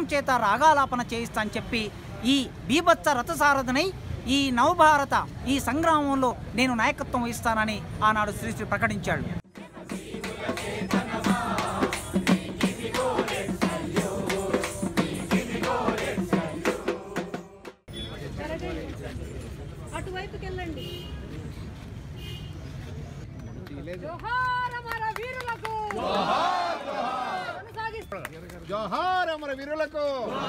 చేత రాగాలాపన చేయిస్తా అని చెప్పి ఈ బీభత్స రథసారథనై ఈ నవభారత ఈ సంగ్రామంలో నేను నాయకత్వం వహిస్తానని ఆనాడు శ్రీశ్రీ ప్రకటించాడు అటువైపుకి వెళ్ళండి జోహార్ అమర వీరులకు కొనసాగిస్తూ జోహార్ అమర వీరులకు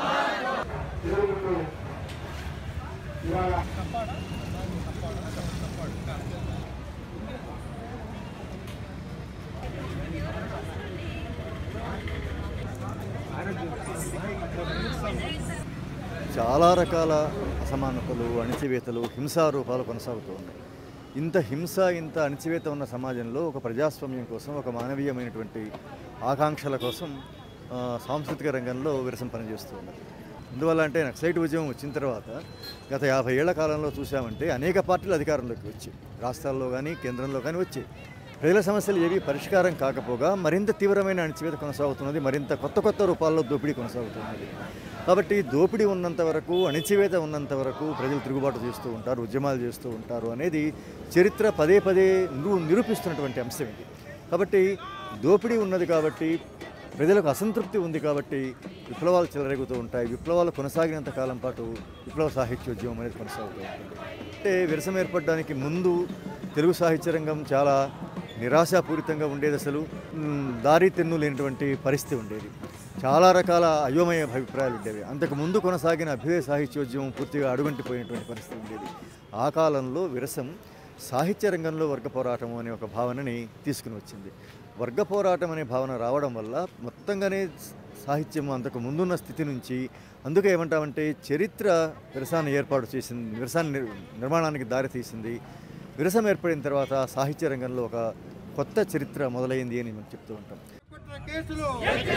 చాలా రకాల అసమానతలు అణిచివేతలు హింసా రూపాలు కొనసాగుతూ ఉన్నాయి ఇంత హింస ఇంత అణిచివేత ఉన్న సమాజంలో ఒక ప్రజాస్వామ్యం కోసం ఒక మానవీయమైనటువంటి ఆకాంక్షల కోసం ఆ, సాంస్కృతిక రంగంలో విరసం పనిచేస్తూ ఉన్నది ఎందువల్ల అంటే నక్సలైట్ ఉద్యమం వచ్చిన తర్వాత గత యాభై ఏళ్ల కాలంలో చూసామంటే అనేక పార్టీలు అధికారంలోకి వచ్చి రాష్ట్రాల్లో కానీ కేంద్రంలో కానీ వచ్చి ప్రజల సమస్యలు ఏవి పరిష్కారం కాకపోగా మరింత తీవ్రమైన అణిచివేత కొనసాగుతున్నది మరింత కొత్త కొత్త రూపాల్లో దోపిడీ కొనసాగుతున్నది కాబట్టి దోపిడీ ఉన్నంత వరకు అణిచివేత ఉన్నంత వరకు ప్రజలు తిరుగుబాటు చేస్తూ ఉంటారు ఉద్యమాలు చేస్తూ ఉంటారు అనేది చరిత్ర పదే పదే నిరూ నిరూపిస్తున్నటువంటి అంశం ఇది కాబట్టి దోపిడీ ఉన్నది కాబట్టి ప్రజలకు అసంతృప్తి ఉంది కాబట్టి విప్లవాలు చెలరేగుతూ ఉంటాయి విప్లవాలు కొనసాగినంత కాలం పాటు విప్లవ సాహిత్యోద్యమం అనేది కొనసాగుతూ ఉంటుంది అంటే విరసం ఏర్పడడానికి ముందు తెలుగు సాహిత్య రంగం చాలా నిరాశాపూరితంగా ఉండేది అసలు మ్, దారి తెన్ను లేనటువంటి పరిస్థితి ఉండేది చాలా రకాల అయోమయ అభిప్రాయాలు ఉండేవి అంతకు ముందు కొనసాగిన అభ్యుదయ సాహిత్యోద్యమం పూర్తిగా అడుగంటిపోయినటువంటి పరిస్థితి ఉండేది ఆ కాలంలో విరసం సాహిత్య రంగంలో వర్గ పోరాటం అనే ఒక భావనని తీసుకుని వచ్చింది వర్గ పోరాటం అనే భావన రావడం వల్ల మొత్తంగానే సాహిత్యం అంతకు ముందున్న స్థితి నుంచి అందుకే ఏమంటామంటే చరిత్ర విరసాన్ని ఏర్పాటు చేసింది విరసాన్ని నిర్- నిర్మాణానికి దారితీసింది విరసం ఏర్పడిన తర్వాత సాహిత్య రంగంలో ఒక కొత్త చరిత్ర మొదలైంది అని మనం చెప్తూ ఉంటాం కుట్ర కేసులు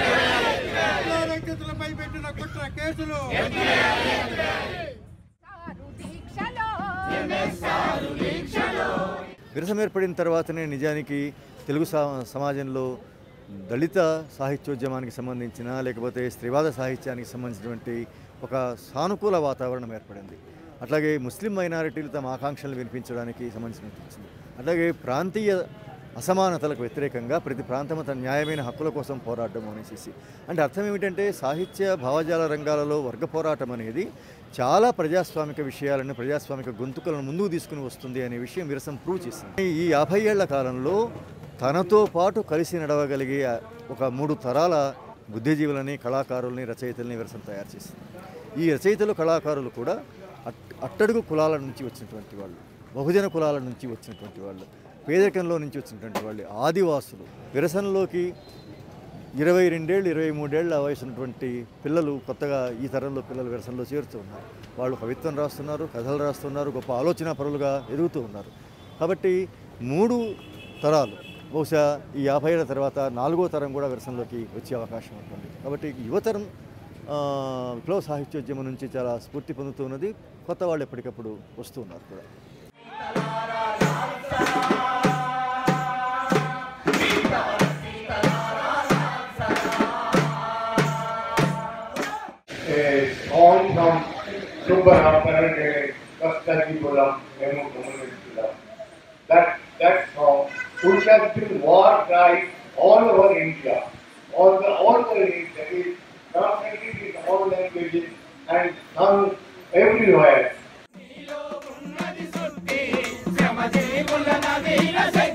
రైతులపై పెట్టిన కుట్ర కేసులు సారు దీక్షలో విరసం ఏర్పడిన తర్వాతనే నిజానికి తెలుగు సా- సమాజంలో దళిత సాహిత్యోద్యమానికి సంబంధించిన లేకపోతే స్త్రీవాద సాహిత్యానికి సంబంధించినటువంటి ఒక సానుకూల వాతావరణం ఏర్పడింది అట్లాగే ముస్లిం మైనారిటీలు తమ ఆకాంక్షలు వినిపించడానికి సంబంధించినట్టు వచ్చింది అట్లాగే ప్రాంతీయ అసమానతలకు వ్యతిరేకంగా ప్రతి ప్రాంతం తన న్యాయమైన హక్కుల కోసం పోరాటం అనేసి అంటే అర్థం ఏమిటంటే సాహిత్య భావజాల రంగాలలో వర్గ పోరాటం అనేది చాలా ప్రజాస్వామిక విషయాలను ప్రజాస్వామిక గొంతుకలను ముందుకు తీసుకుని వస్తుంది అనే విషయం విరసం ప్రూవ్ చేసింది ఈ యాభై ఏళ్ల కాలంలో తనతో పాటు కలిసి నడవగలిగే ఒక మూడు తరాల బుద్ధిజీవులని కళాకారుల్ని రచయితల్ని విరసం తయారు చేసింది ఈ రచయితలు కళాకారులు కూడా అట్- అట్టడుగు కులాల నుంచి వచ్చినటువంటి వాళ్ళు బహుజన కులాల నుంచి వచ్చినటువంటి వాళ్ళు పేదరికంలో నుంచి వచ్చినటువంటి వాళ్ళు ఆదివాసులు విరసనలోకి ఇరవై రెండేళ్ళు ఇరవై మూడేళ్ళ వయసు ఉన్నటువంటి పిల్లలు కొత్తగా ఈ తరంలో పిల్లలు విరసనలో చేరుతూ ఉన్నారు వాళ్ళు కవిత్వం రాస్తున్నారు కథలు రాస్తున్నారు గొప్ప ఆలోచన పరులుగా ఎదుగుతూ ఉన్నారు కాబట్టి మూడు తరాలు బహుశా ఈ యాభై ఏళ్ళ తర్వాత నాలుగో తరం కూడా విరసనలోకి వచ్చే అవకాశం ఉంటుంది కాబట్టి యువతరం ఆ, విప్లవ సాహిత్యోద్యమం నుంచి చాలా స్ఫూర్తి పొందుతూ ఉన్నది కొత్త వాళ్ళు ఎప్పటికప్పుడు వస్తూ ఉన్నారు కూడా a song from Subbarapara Kastajipuram Emu Community That that song would have been war cry all over India. All the all over India. It is translated in all languages and sung everywhere. శ్రమ జీవుల నవీన